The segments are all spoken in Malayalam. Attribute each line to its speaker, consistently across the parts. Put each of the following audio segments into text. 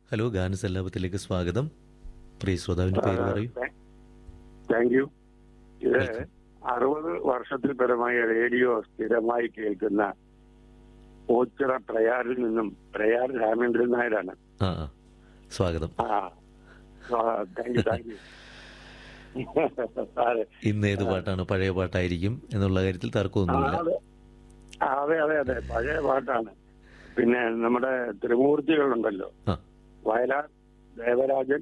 Speaker 1: ഹലോ ഗാനസല്ലാപത്തിലേക്ക് സ്വാഗതം പ്രിയ ശ്രോതാവിന്റെ പേര് പറയൂ
Speaker 2: താങ്ക് യു ഇത് അറുപത് വർഷത്തിൽ പരമായി റേഡിയോ സ്ഥിരമായി കേൾക്കുന്ന ഓച്ചിറ പ്രയാറിൽ നിന്നും പ്രയാർ രാമേന്ദ്രൻ നായരാണ്
Speaker 1: ആ ആ സ്വാഗതം
Speaker 2: ആ താങ്ക് യു താങ്ക് യു അതെ
Speaker 1: ഇന്ന് ഏത് പാട്ടാണ് പഴയ പാട്ടായിരിക്കും എന്നുള്ള കാര്യത്തിൽ
Speaker 2: ആ,
Speaker 1: തർക്കമൊന്നുമില്ല
Speaker 2: അതെ. ആ, അതെ അതെ അതെ പഴയ പാട്ടാണ് പിന്നെ നമ്മുടെ ത്രിമൂർത്തികളുണ്ടല്ലോ
Speaker 1: ആ
Speaker 2: വയലാർ ദേവരാജൻ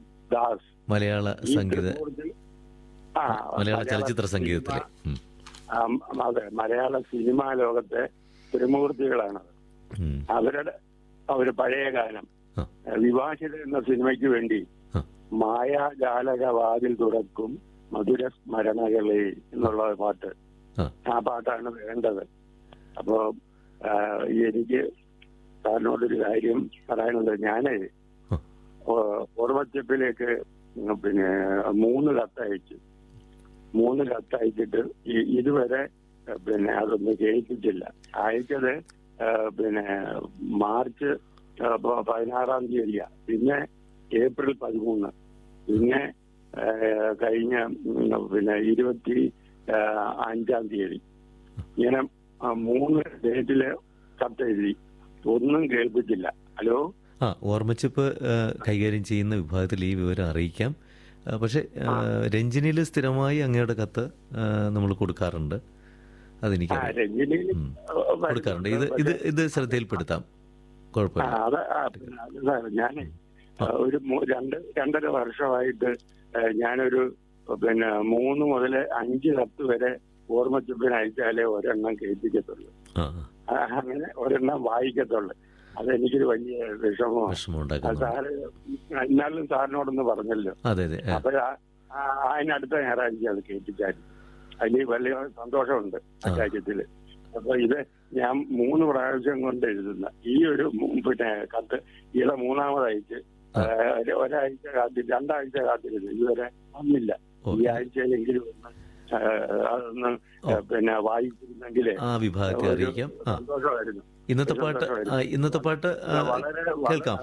Speaker 2: ദാസ്
Speaker 1: മലയാള
Speaker 2: ഈ
Speaker 1: സംഗീത
Speaker 2: ത്രിമൂർത്തി ആ,
Speaker 1: മലയാള ചലച്ചിത്ര
Speaker 2: സിനിമ-
Speaker 1: സംഗീതത്തിലെ ഉം,
Speaker 2: ആ, അതെ മലയാള സിനിമാ ലോകത്തെ ത്രിമൂർത്തികളാണ്
Speaker 1: ഉം,
Speaker 2: അവരുടെ ഒരു പഴയ ഗാനം
Speaker 1: ആ.
Speaker 2: വിവാഹിത എന്ന സിനിമയ്ക്ക് വേണ്ടി
Speaker 1: ആ.
Speaker 2: മായാജാലക വാതിൽ തുറക്കും മധുര സ്മരണകളെ എന്നുള്ള പാട്ട്
Speaker 1: ആ.
Speaker 2: ആ പാട്ടാണ് വേണ്ടത് അപ്പോ ആ, എനിക്ക് സാറിനോടൊരു കാര്യം പറയാനുള്ളത് ഞാനേ
Speaker 1: ആ.
Speaker 2: ഓ- ഓർമ്മച്ചപ്പിലേക്ക് പിന്നെ മൂന്ന് കത്തയച്ചു മൂന്ന് കത്തയച്ചിട്ട് ഈ- ഇതുവരെ ഏഹ്, പിന്നെ അതൊന്നും കേൾപ്പിച്ചില്ല അയച്ചത് ഏഹ്, പിന്നെ മാർച്ച് ഏഹ്, പ- പതിനാറാം തീയതിയാ പിന്നെ ഏപ്രിൽ പതിമൂന്ന് പിന്നെ ഏഹ്, കഴിഞ്ഞ ഉം, പിന്നെ ഇരുപത്തി ഏഹ്, അഞ്ചാം തീയതി ഇങ്ങനെ ആ, മൂന്ന് ഡേറ്റില് കത്തെഴുതി ഒന്നും കേൾപ്പിച്ചില്ല ഹലോ
Speaker 1: ആ ഓർമ്മച്ചിപ്പ് ആ, കൈകാര്യം ചെയ്യുന്ന വിഭാഗത്തിൽ ഈ വിവരം അറിയിക്കാം ആ, പക്ഷേ ആ, രഞ്ജിനിയിൽ സ്ഥിരമായി അങ്ങയുടെ കത്ത് നമ്മൾ കൊടുക്കാറുണ്ട്
Speaker 2: ആ
Speaker 1: അതെനിക്കറിയാം
Speaker 2: രഞ്ജിനിയിൽ
Speaker 1: ഉം. കൊടുക്കാറുണ്ട് ഇത് ഇത് ഇത് ശ്രദ്ധയിൽപ്പെടുത്താം
Speaker 2: ആ,
Speaker 1: കുഴപ്പമില്ല
Speaker 2: അത് ആ, പിന്നെ അത് സാർ ഞാനേ ആ, ഒരു മൂ- രണ്ട് രണ്ടര വർഷമായിട്ട് ആ, ഞാനൊരു പിന്നെ മൂന്ന് മുതൽ അഞ്ച് കത്ത് വരെ ഓർമ്മച്ചപ്പിന് അയച്ചാലേ ഒരെണ്ണം കേൾപ്പിക്കത്തുള്ളൂ
Speaker 1: ആ ആ,
Speaker 2: ആ, അങ്ങനെ ഒരെണ്ണം വായിക്കത്തുള്ളൂ അതെനിക്കൊരു വലിയ വിഷമമാണ്
Speaker 1: വിഷമം
Speaker 2: ആ,
Speaker 1: ഉണ്ടാക്കുന്നു
Speaker 2: സാറ് ഇന്നാലും സാറിനോടൊന്ന് പറഞ്ഞല്ലോ
Speaker 1: അതെ അതെ ആ,
Speaker 2: അപ്പൊ ആ- ആ- അതിനടുത്ത ഞായറാഴ്ച അത് കേൾപ്പിച്ചായിരുന്നു അതിൽ വലിയ സന്തോഷമുണ്ട് ആ
Speaker 1: ആ.
Speaker 2: കാര്യത്തില് അപ്പൊ ഇത് ഞാൻ മൂന്ന് പ്രാവശ്യം കൊണ്ട് എഴുതുന്ന ഈ ഒരു മൂ- പിന്നെ കത്ത് ഈടെ മൂന്നാമതയച്ച്
Speaker 1: ആ.
Speaker 2: ഏഹ്, ഒരാഴ്ച കാത്തി രണ്ടാഴ്ച കാത്തിരുന്നു ഇതുവരെ വന്നില്ല ഈ
Speaker 1: ഓക്കെ.
Speaker 2: ആഴ്ചയിലെങ്കിലും ഒന്ന് ഏഹ്, അതൊന്ന്
Speaker 1: ഓ.
Speaker 2: ഏഹ്, പിന്നെ വായിച്ചിരുന്നെങ്കിൽ
Speaker 1: ആ വിഭാഗത്തെ അറിയിക്കാം ആ
Speaker 2: സന്തോഷമായിരുന്നു
Speaker 1: ഇന്നത്തെ പാട്ട് ആ, ഇന്നത്തെ പാട്ട് ആ,
Speaker 2: വളരെ
Speaker 1: കേൾക്കാം